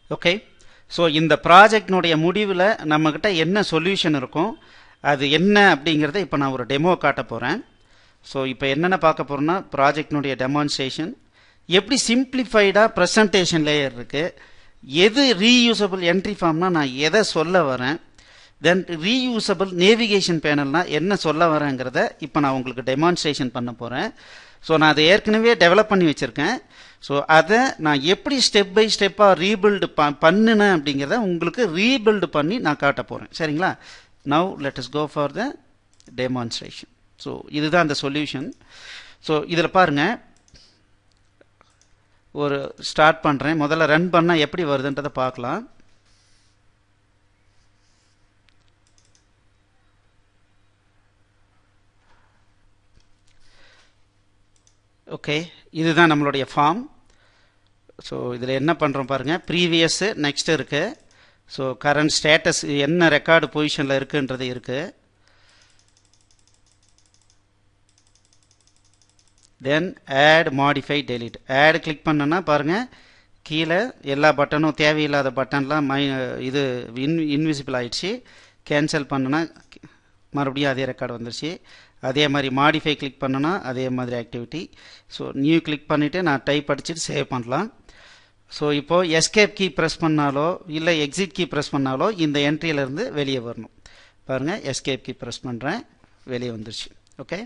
okay so இந்த ப்ராஜெக்டினுடைய முடிவில் நம்மக்கிட்ட என்ன சொல்யூஷன் இருக்கும் அது என்ன அப்படிங்கிறத இப்போ நான் ஒரு டெமோ காட்ட போகிறேன் ஸோ இப்போ என்னென்ன பார்க்க போகிறோன்னா ப்ராஜெக்டினுடைய டெமான்ஸ்ட்ரேஷன் எப்படி சிம்பிளிஃபைடாக ப்ரெசன்டேஷன் லேயர் இருக்குது எது ரீயூசபிள் என்ட்ரி ஃபார்ம்னா நான் எதை சொல்ல வரேன் தென் ரீயூசபிள் நேவிகேஷன் பேனல்னா என்ன சொல்ல வரேங்கிறத இப்போ நான் உங்களுக்கு டெமான்ஸ்ட்ரேஷன் பண்ண போகிறேன் ஸோ நான் அதை ஏற்கனவே டெவலப் பண்ணி வச்சுருக்கேன் ஸோ அதை நான் எப்படி ஸ்டெப் பை ஸ்டெப்பாக ரீபில்டு ப பண்ணினேன் அப்படிங்கிறத உங்களுக்கு ரீபில்டு பண்ணி நான் காட்ட போகிறேன் சரிங்களா now let us go for the demonstration so இதுதான் அந்த சொல்யூஷன் ஸோ இதில் பாருங்கள் ஒரு ஸ்டார்ட் பண்ணுறேன் முதல்ல ரன் பண்ணால் எப்படி வருதுன்றதை பார்க்கலாம் ஓகே இதுதான் நம்மளுடைய ஃபார்ம் ஸோ இதில் என்ன பண்ணுறோம் பாருங்கள் ப்ரீவியஸ்ஸு நெக்ஸ்ட் இருக்குது ஸோ கரண்ட் ஸ்டேட்டஸ் என்ன ரெக்கார்டு பொசிஷனில் இருக்குன்றது இருக்குது then add modify delete add click பண்ணோன்னா பாருங்கள் கீழே எல்லா பட்டனும் தேவையில்லாத பட்டன்லாம் மை இது இன் இன்விசிபிள் ஆயிடுச்சு கேன்சல் பண்ணுனா மறுபடியும் அதே ரெக்கார்டு வந்துருச்சு அதே மாதிரி மாடிஃபை கிளிக் பண்ணனா அதே மாதிரி ஆக்டிவிட்டி ஸோ நியூ கிளிக் பண்ணிவிட்டு நான் டைப் அடிச்சுட்டு சேவ் பண்ணலாம் ஸோ இப்போது எஸ்கேப் கீ ப்ரெஸ் பண்ணாலோ இல்லை எக்ஸிட் கீ ப்ரெஸ் பண்ணாலோ இந்த என்ட்ரியிலேருந்து வெளியே வரணும் பாருங்கள் எஸ்கேப் கீ ப்ரெஸ் பண்ணுறேன் வெளியே வந்துருச்சு ஓகே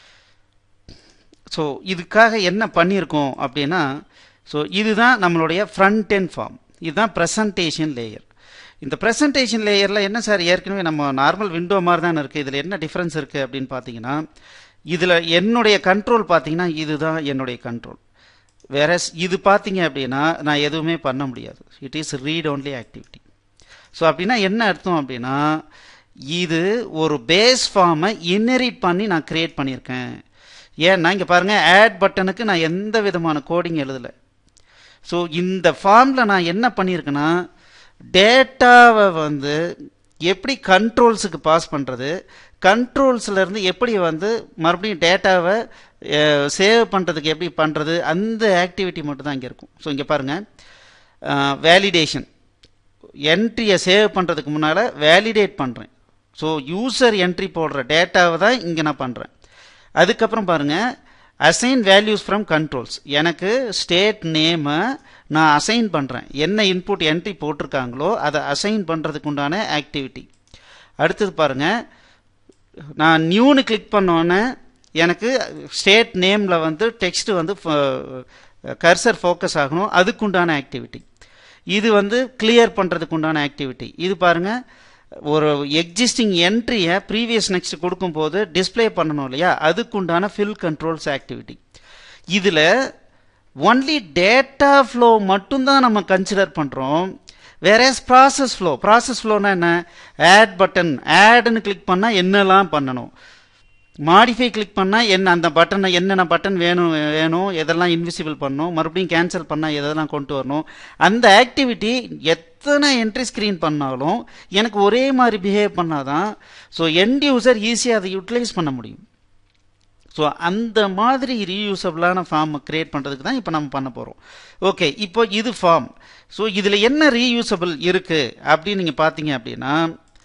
ஸோ இதுக்காக என்ன பண்ணியிருக்கோம் அப்படின்னா ஸோ இதுதான் நம்மளுடைய ஃப்ரண்ட் எண்ட் ஃபார்ம் இதுதான் ப்ரெசன்டேஷன் லேயர் இந்த ப்ரெசன்டேஷன் லேயரில் என்ன சார் ஏற்கனவே நம்ம நார்மல் விண்டோ மாதிரி தான் இருக்குது இதில் என்ன டிஃப்ரென்ஸ் இருக்குது அப்படின்னு பார்த்தீங்கன்னா இதில் என்னுடைய கண்ட்ரோல் பார்த்தீங்கன்னா இதுதான் என்னுடைய கண்ட்ரோல் வேற இது பார்த்தீங்க அப்படின்னா நான் எதுவுமே பண்ண முடியாது it is read only activity so அப்படின்னா என்ன அர்த்தம் அப்படின்னா இது ஒரு பேஸ் ஃபார்மை இன்ஹெரிட் பண்ணி நான் க்ரியேட் பண்ணியிருக்கேன் ஏன்னா இங்கே பாருங்கள் ஆட் பட்டனுக்கு நான் எந்த விதமான கோடிங் எழுதலை ஸோ இந்த ஃபார்மில் நான் என்ன பண்ணியிருக்கேன்னா டேட்டாவை வந்து எப்படி கண்ட்ரோல்ஸுக்கு பாஸ் பண்ணுறது கண்ட்ரோல்ஸ்லேருந்து எப்படி வந்து மறுபடியும் டேட்டாவை சேவ் பண்ணுறதுக்கு எப்படி பண்ணுறது அந்த ஆக்டிவிட்டி மட்டும் தான் இங்கே இருக்கும் ஸோ இங்கே பாருங்கள் வேலிடேஷன் என்ட்ரியை சேவ் பண்ணுறதுக்கு முன்னால் வேலிடேட் பண்ணுறேன் ஸோ யூசர் என்ட்ரி போடுற டேட்டாவை தான் இங்கே நான் பண்ணுறேன் அதுக்கப்புறம் பாருங்கள் அசைன் வேல்யூஸ் ஃப்ரம் கண்ட்ரோல்ஸ் எனக்கு ஸ்டேட் நேமை நான் அசைன் பண்ணுறேன் என்ன இன்புட் என்ட்ரி போட்டிருக்காங்களோ அதை அசைன் பண்ணுறதுக்கு உண்டான ஆக்டிவிட்டி அடுத்தது பாருங்கள் நான் நியூன்னு கிளிக் பண்ணோன்னே எனக்கு ஸ்டேட் நேமில் வந்து டெக்ஸ்ட் வந்து கர்சர் ஃபோக்கஸ் ஆகணும் அதுக்குண்டான ஆக்டிவிட்டி இது வந்து கிளியர் பண்ணுறதுக்கு உண்டான ஆக்டிவிட்டி இது பாருங்கள் ஒரு எக்ஸிஸ்டிங் என்ட்ரியை ப்ரீவியஸ் நெக்ஸ்ட் கொடுக்கும்போது டிஸ்பிளே பண்ணணும் இல்லையா அதுக்குண்டான ஃபில் கண்ட்ரோல்ஸ் ஆக்டிவிட்டி இதில் ஒன்லி டேட்டா ஃப்ளோ மட்டும்தான் நம்ம கன்சிடர் பண்ணுறோம் வேற ப்ராசஸ் ஃப்ளோ ப்ராசஸ் ஃப்ளோனா என்ன ஆட் பட்டன் ஆட்னு கிளிக் பண்ணால் என்னெல்லாம் பண்ணணும் மாடிஃபை கிளிக் பண்ணால் என்ன அந்த பட்டனை என்னென்ன பட்டன் வேணும் வேணும் எதெல்லாம் இன்விசிபிள் பண்ணணும் மறுபடியும் கேன்சல் பண்ணால் எதெல்லாம் கொண்டு வரணும் அந்த ஆக்டிவிட்டி எத்தனை என்ட்ரி ஸ்க்ரீன் பண்ணாலும் எனக்கு ஒரே மாதிரி பிஹேவ் பண்ணாதான் ஸோ எண்ட் யூசர் ஈஸியாக அதை யூட்டிலைஸ் பண்ண முடியும் ஸோ அந்த மாதிரி ரீயூசபிளான ஃபார்மை க்ரியேட் பண்ணுறதுக்கு தான் இப்போ நம்ம பண்ண போகிறோம் ஓகே இப்போ இது ஃபார்ம் ஸோ இதில் என்ன ரீயூசபிள் இருக்குது அப்படின்னு நீங்கள் பார்த்தீங்க அப்படின்னா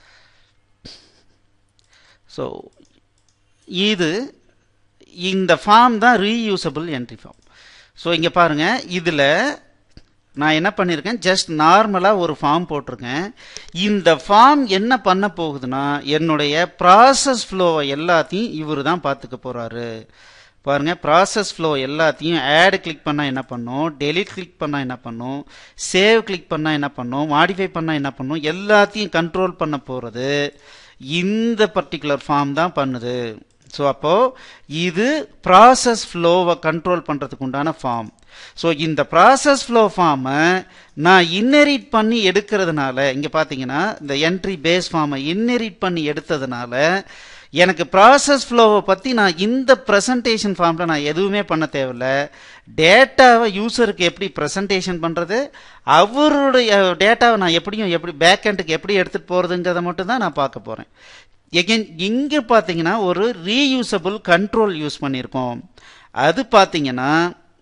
ஸோ இது இந்த ஃபார்ம் தான் ரீயூசபிள் என்ட்ரி ஃபார்ம் ஸோ இங்கே பாருங்கள் இதில் நான் என்ன பண்ணியிருக்கேன் ஜஸ்ட் நார்மலாக ஒரு ஃபார்ம் போட்டிருக்கேன் இந்த ஃபார்ம் என்ன பண்ண போகுதுன்னா என்னுடைய ப்ராசஸ் ஃப்ளோவை எல்லாத்தையும் இவர் தான் பார்த்துக்க போகிறாரு பாருங்கள் ப்ராசஸ் ஃப்ளோ எல்லாத்தையும் ஆட் கிளிக் பண்ணால் என்ன பண்ணும் டெலிட் கிளிக் பண்ணால் என்ன பண்ணும் சேவ் கிளிக் பண்ணால் என்ன பண்ணும் மாடிஃபை பண்ணால் என்ன பண்ணும் எல்லாத்தையும் கண்ட்ரோல் பண்ண போகிறது இந்த பர்டிகுலர் ஃபார்ம் தான் பண்ணுது ஸோ அப்போது இது ப்ராசஸ் ஃப்ளோவை கண்ட்ரோல் பண்ணுறதுக்கு உண்டான ஃபார்ம் ஸோ இந்த ப்ராசஸ் ஃப்ளோ ஃபார்மை நான் இன்னெரிட் பண்ணி எடுக்கிறதுனால இங்கே பார்த்தீங்கன்னா இந்த என்ட்ரி பேஸ் ஃபார்மை இன்னெரிட் பண்ணி எடுத்ததுனால எனக்கு ப்ராசஸ் ஃப்ளோவை பற்றி நான் இந்த ப்ரெசன்டேஷன் ஃபார்மில் நான் எதுவுமே பண்ண தேவையில்ல டேட்டாவை யூசருக்கு எப்படி ப்ரெசன்டேஷன் பண்ணுறது அவருடைய டேட்டாவை நான் எப்படியும் எப்படி பேக் எண்டுக்கு எப்படி எடுத்துகிட்டு போகிறதுங்கிறத மட்டும் தான் நான் பார்க்க போகிறேன் எகெயின் இங்கே பார்த்தீங்கன்னா ஒரு ரீயூசபிள் கண்ட்ரோல் யூஸ் பண்ணியிருக்கோம் அது பார்த்தீங்கன்னா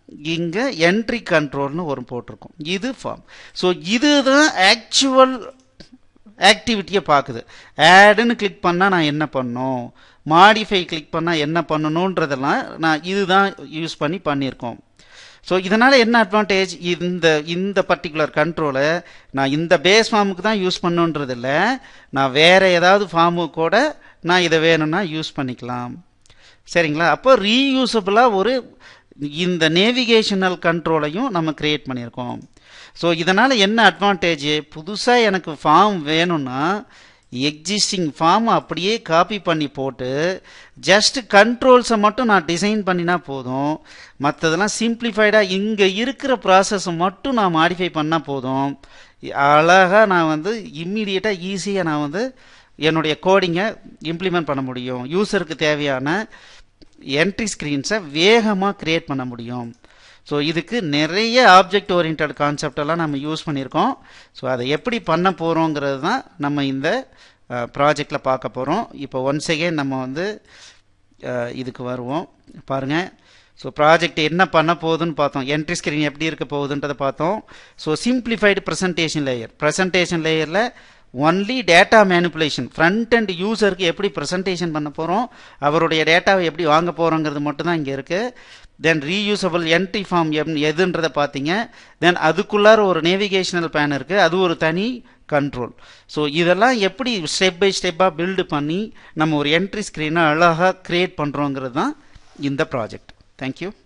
இங்கே என்ட்ரி கண்ட்ரோல்னு ஒரு போட்டிருக்கோம் இது ஃபார்ம் ஸோ இதுதான் ஆக்சுவல் ஆக்டிவிட்டியை பார்க்குது ஆடுன்னு கிளிக் பண்ணால் நான் என்ன பண்ணணும் மாடிஃபை கிளிக் பண்ணால் என்ன பண்ணணுன்றதெல்லாம் நான் இதுதான் யூஸ் பண்ணி பண்ணியிருக்கோம் ஸோ இதனால் என்ன அட்வான்டேஜ் இந்த இந்த பர்டிகுலர் கண்ட்ரோலை நான் இந்த பேஸ் ஃபார்முக்கு தான் யூஸ் பண்ணுன்றதில்ல நான் வேறு ஏதாவது ஃபார்மு கூட நான் இதை வேணும்னா யூஸ் பண்ணிக்கலாம் சரிங்களா அப்போ ரீயூசபிளாக ஒரு இந்த நேவிகேஷனல் கண்ட்ரோலையும் நம்ம க்ரியேட் பண்ணியிருக்கோம் ஸோ இதனால் என்ன அட்வான்டேஜ் புதுசாக எனக்கு ஃபார்ம் வேணும்னா எக்ஸிஸ்டிங் ஃபார்ம் அப்படியே காப்பி பண்ணி போட்டு ஜஸ்ட் கண்ட்ரோல்ஸை மட்டும் நான் டிசைன் பண்ணினா போதும் மற்றதெல்லாம் சிம்பிளிஃபைடாக இங்கே இருக்கிற ப்ராசஸை மட்டும் நான் மாடிஃபை பண்ணால் போதும் அழகாக நான் வந்து இம்மீடியட்டாக ஈஸியாக நான் வந்து என்னுடைய கோடிங்கை இம்ப்ளிமெண்ட் பண்ண முடியும் யூசருக்கு தேவையான என்ட்ரி ஸ்க்ரீன்ஸை வேகமாக க்ரியேட் பண்ண முடியும் ஸோ இதுக்கு நிறைய ஆப்ஜெக்ட் ஓரியன்ட் கான்செப்டெல்லாம் நம்ம யூஸ் பண்ணியிருக்கோம் ஸோ அதை எப்படி பண்ண போகிறோங்கிறது தான் நம்ம இந்த ப்ராஜெக்டில் பார்க்க போகிறோம் இப்போ ஒன்ஸ் அகேன் நம்ம வந்து இதுக்கு வருவோம் பாருங்கள் ஸோ ப்ராஜெக்ட் என்ன பண்ண போகுதுன்னு பார்த்தோம் என்ட்ரி ஸ்க்ரீன் எப்படி இருக்க போகுதுன்றதை பார்த்தோம் so simplified presentation layer presentation லேயரில் only data manipulation front and யூசருக்கு எப்படி ப்ரெசன்டேஷன் பண்ண போகிறோம் அவருடைய டேட்டாவை எப்படி வாங்க போகிறோங்கிறது மட்டும் தான் இங்கே இருக்குது then reusable entry form M எதுன்றதை பார்த்தீங்க தென் அதுக்குள்ளார ஒரு நேவிகேஷனல் பேன் இருக்குது அது ஒரு தனி கண்ட்ரோல் ஸோ இதெல்லாம் எப்படி ஸ்டெப் பை ஸ்டெப்பாக பில்டு பண்ணி நம்ம ஒரு என்ட்ரி ஸ்க்ரீனை அழகாக க்ரியேட் பண்ணுறோங்கிறது தான் இந்த ப்ராஜெக்ட் தேங்க்யூ